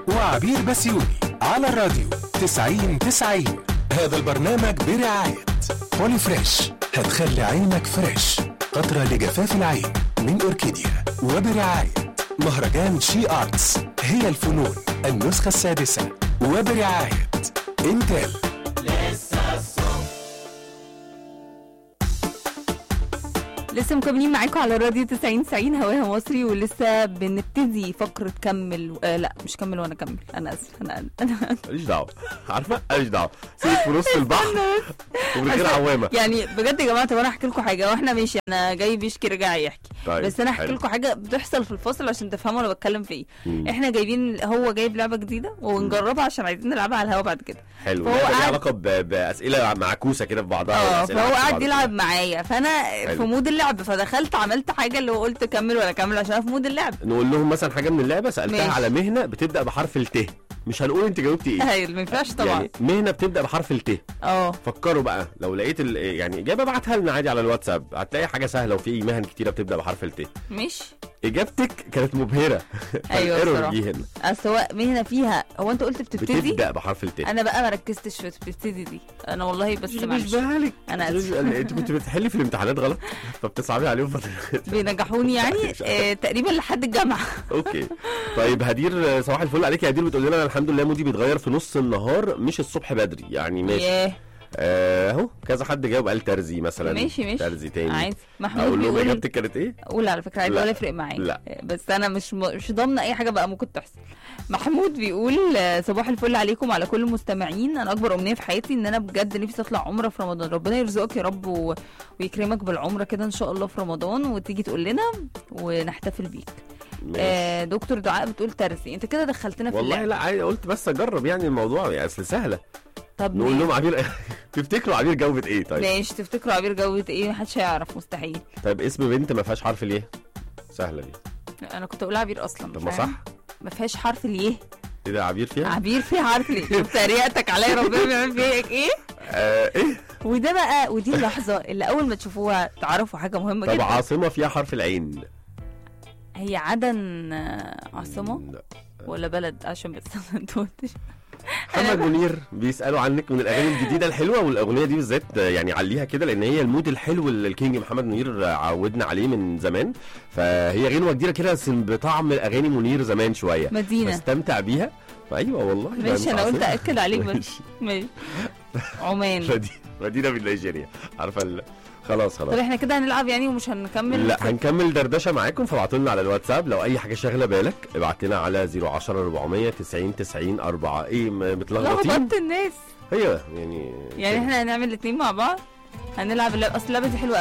وعبير بسيوني على الراديو 90 90 هذا البرنامج برعاية بولي فريش هتخلي عينك فريش قطرة لجفاف العين من أوركيديا وبرعاية مهرجان شي آرتس هي الفنون النسخة السادسة وبرعاية انتل لسه مكملين معاكم على راديو 90 90 هواها مصري ولسه بنبتدي فقرة كمل آه لا مش كمل وانا كمل انا اسف انا انا ماليش دعوه عارفه ماليش دعوه سيبك في نص البحر ومن غير عوامه يعني بجد يا جماعه طب انا احكي لكم حاجه واحنا ماشي انا جاي بيشكي رجع يحكي طيب، بس انا احكي حلو. لكم حاجه بتحصل في الفصل عشان تفهموا انا بتكلم في ايه مم. احنا جايبين هو جايب لعبه جديده ونجربها عشان عايزين نلعبها على الهوا بعد كده حلو فهو لعبة ليها قاعد- علاقه ب- باسئله معكوسه كده في بعضها اه والأسئلة فهو عكس قاعد بعض يلعب كده. معايا فانا في حلو. مود اللعب فدخلت عملت حاجه اللي هو قلت كمل ولا كمل عشان أنا في مود اللعب نقول لهم مثلا حاجه من اللعبه سالتها ماشي. على مهنه بتبدا بحرف الت مش هنقول انت جاوبتي ايه هايل ما ينفعش طبعا يعني مهنه بتبدا بحرف الت اه فكروا بقى لو لقيت ال... يعني اجابه ابعتها لنا عادي على الواتساب هتلاقي حاجه سهله وفي مهن كتيره بتبدا بحرف الت مش اجابتك كانت مبهره ايوه فالإيرور بصراحه جه هنا اصل هو مهنه فيها هو انت قلت بتبتدي بتبدا بحرف الت انا بقى ما ركزتش في بتبتدي دي انا والله بس مش معلش بالك انا مش اسف بالك. انت كنت بتحلي في الامتحانات غلط فبتصعبي عليهم فترة. بينجحوني يعني مش عارف. آه تقريبا لحد الجامعه اوكي طيب هدير صباح الفل عليك يا هدير بتقول لنا أنا الحمد لله مودي بيتغير في نص النهار مش الصبح بدري يعني ماشي ياه آه، اهو كذا حد جاوب قال ترزي مثلا ماشي ماشي ترزي تاني عادي محمود اقول لهم بيقول اجابتك كانت ايه؟ قول على فكره عادي لا. ولا يفرق معايا لا. بس انا مش م... مش ضامنه اي حاجه بقى ممكن تحصل محمود بيقول آه، صباح الفل عليكم على كل المستمعين انا اكبر امنيه في حياتي ان انا بجد نفسي اطلع عمره في رمضان ربنا يرزقك يا رب و... ويكرمك بالعمره كده ان شاء الله في رمضان وتيجي تقول لنا ونحتفل بيك ماشي. آه دكتور دعاء بتقول ترسي انت كده دخلتنا في والله اللعب لا عادي قلت بس اجرب يعني الموضوع يعني اصل سهله طب نقول ماشي. لهم عبير تفتكروا عبير جاوبت ايه طيب؟ ماشي تفتكروا عبير جوت ايه محدش هيعرف مستحيل طيب اسم بنت ما فيهاش حرف اليه سهله دي انا كنت اقول عبير اصلا طب ما فاهم؟ صح ما فيهاش حرف اليه ايه ده عبير فيها؟ عبير فيها حرف اليه شفت ريقتك عليا ربنا بيعمل فيك ايه آه ايه؟ وده بقى ودي اللحظه اللي اول ما تشوفوها تعرفوا حاجه مهمه طب جدا عاصمه فيها حرف العين هي عدن آه، عاصمه لا. ولا بلد عشان بس ما توتش محمد منير بيسالوا عنك من الاغاني الجديده الحلوه والاغنيه دي بالذات يعني عليها كده لان هي المود الحلو اللي الكينج محمد منير عودنا عليه من زمان فهي غنوه جديده كده بس بطعم الاغاني منير زمان شويه مدينه بستمتع بيها فايوه والله ده ماشي مش انا قلت عاصمة. اكد عليك بس ماشي. ماشي عمان مدينه مدينه من نيجيريا عارفه ال... خلاص طب خلاص احنا كده هنلعب يعني ومش هنكمل لا هنكمل دردشه معاكم فابعتوا لنا على الواتساب لو اي حاجه شاغله بالك ابعت لنا على 010 400 90 90 4 ايه م- متلخبطين لخبطت الناس هي يعني يعني احنا هنعمل الاثنين مع بعض هنلعب اللعبه اصل اللعبه دي حلوه